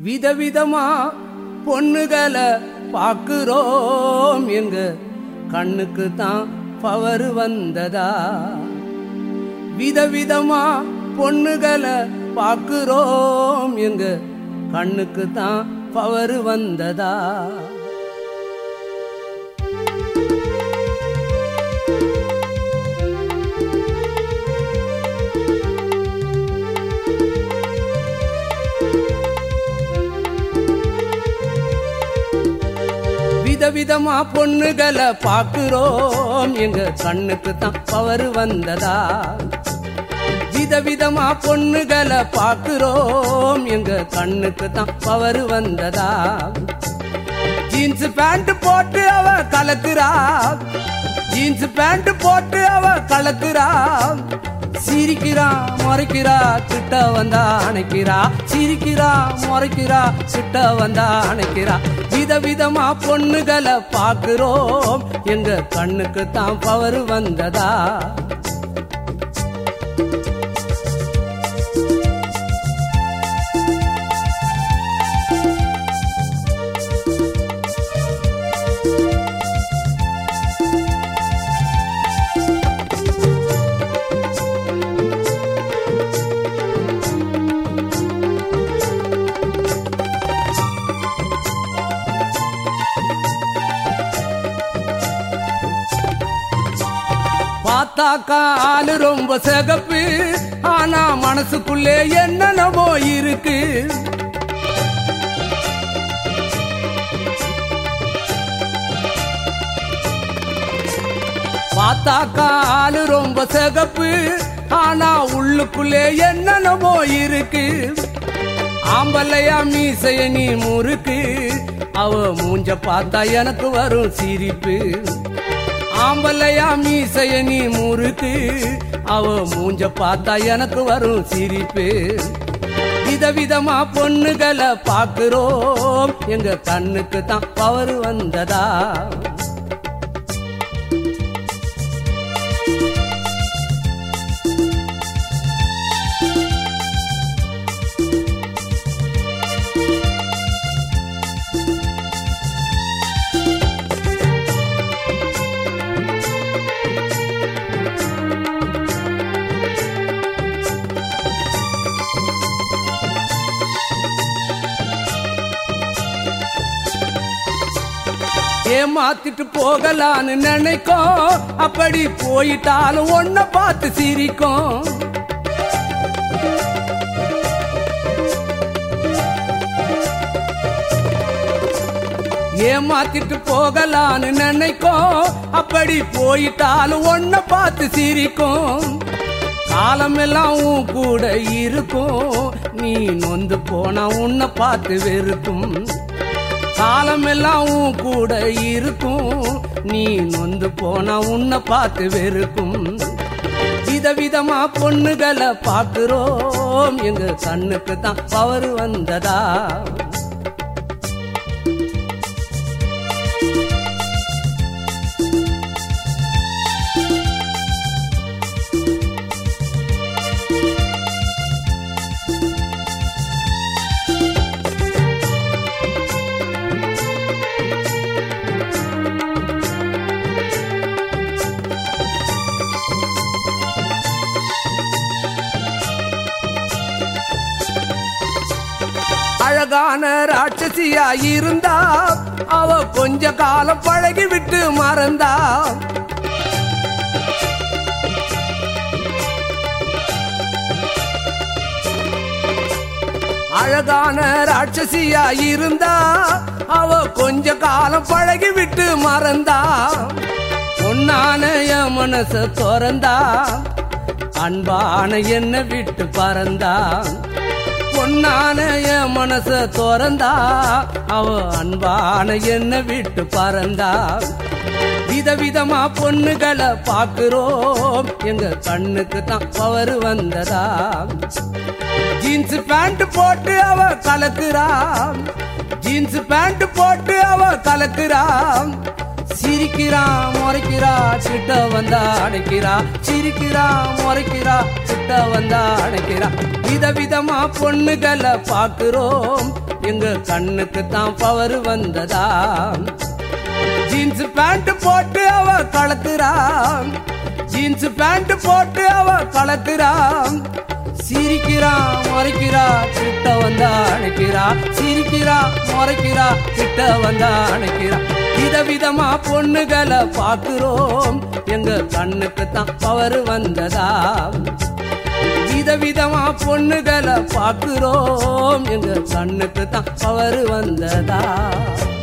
விதவிதமா பொண்ணுகளை பார்க்கிறோம் எங்க கண்ணுக்கு தான் பவர் வந்ததா விதவிதமா பொண்ணுகளை பார்க்கிறோம் எங்க கண்ணுக்கு தான் பவர் வந்ததா விதவிதமா பொண்ணுகளை பார்க்கிறோம் எங்க கண்ணுக்கு தான் பவர் வந்ததா விதவிதமா பொண்ணுகளை பார்க்கிறோம் எங்க கண்ணுக்கு தான் பவர் வந்ததா ஜீன்ஸ் பேண்ட் போட்டு அவ கலக்குறா ஜீன்ஸ் பேண்ட் போட்டு அவ கலக்குறா சிரிக்கிறா முறைக்கிறா கிட்ட வந்தா அணைக்கிறா சிரிக்கிறா முறைக்கிறா கிட்ட வந்தா அணைக்கிறா விதவிதமா பொண்ணுகளை பார்க்கிறோம் எங்க கண்ணுக்கு தான் பவர் வந்ததா பார்த்தாக்கா ஆளு ரொம்ப சிகப்பு ஆனா மனசுக்குள்ளே என்னென்னமோ இருக்கு பார்த்தாக்கா ஆளு ரொம்ப சிகப்பு ஆனா உள்ளுக்குள்ளே என்னென்னமோ இருக்கு ஆம்பல்லையா மீசைய நீ முறுக்கு அவ மூஞ்ச பார்த்தா எனக்கு வரும் சிரிப்பு ஆம்பல்லையா மீசைய நீ முறுக்கு அவ மூஞ்ச பார்த்தா எனக்கு வரும் சிரிப்பு விதவிதமா பொண்ணுகளை பார்க்கிறோம் எங்க கண்ணுக்கு தான் பவர் வந்ததா ஏமாத்திட்டு போகலான்னு நினைக்கும் அப்படி போயிட்டாலும் ஒன்ன பார்த்து சிரிக்கும் ஏமாத்திட்டு போகலான்னு நினைக்கும் அப்படி போயிட்டாலும் ஒன்ன பார்த்து சிரிக்கும் காலமெல்லாம் உன் கூட இருக்கும் நீ நொந்து போனா உன்னை பார்த்து வெறுக்கும் காலமெல்லாம் உன் கூட இருக்கும் நீ நொந்து போனா உன்னை பார்த்து வெறுக்கும் விதவிதமா பொண்ணுகளை பார்க்கிறோம் எங்க கண்ணுக்கு தான் பவர் வந்ததா அழகான ராட்சசியா இருந்தா அவ கொஞ்ச காலம் பழகி விட்டு மறந்தா அழகான ராட்சசியா இருந்தா அவ கொஞ்ச காலம் பழகி விட்டு மறந்தா பொன்னான என் மனச திறந்தா அன்பான என்ன விட்டு பறந்தா பொன்னான என் மனச திறந்தா அவ அன்பான என்ன விட்டு பறந்தா விதவிதமா பொண்ணுகளை பார்க்கிறோம் எங்க கண்ணுக்கு தான் பவர் வந்ததா ஜீன்ஸ் பேண்ட் போட்டு அவ கலக்குறா ஜீன்ஸ் பேண்ட் போட்டு அவ கலக்குறா சிரிக்கிறா முறைக்கிறா கிட்ட வந்தா அணைக்கிறா சிரிக்கிறா முறைக்கிறா கிட்ட வந்தா அணைக்கிறா விதவிதமா பொண்ணுகளை பார்க்கிறோம் எங்க கண்ணுக்கு தான் பவர் வந்ததா ஜீன்ஸ் பேண்ட் போட்டு அவ கலத்துறான் ஜீன்ஸ் பேண்ட் போட்டு அவ கலத்துறான் சிரிக்கிறா முறைக்கிறா கிட்ட வந்தா அணைக்கிறா சிரிக்கிறா முறைக்கிறா கிட்ட வந்தா அணைக்கிறா விதவிதமா பொண்ணுகளை பாக்குறோம் எங்க கண்ணுக்கு தான் பவர் வந்ததா விதவிதமா பொண்ணுகளை பாக்குறோம் எங்க கண்ணுக்கு தான் பவர் வந்ததா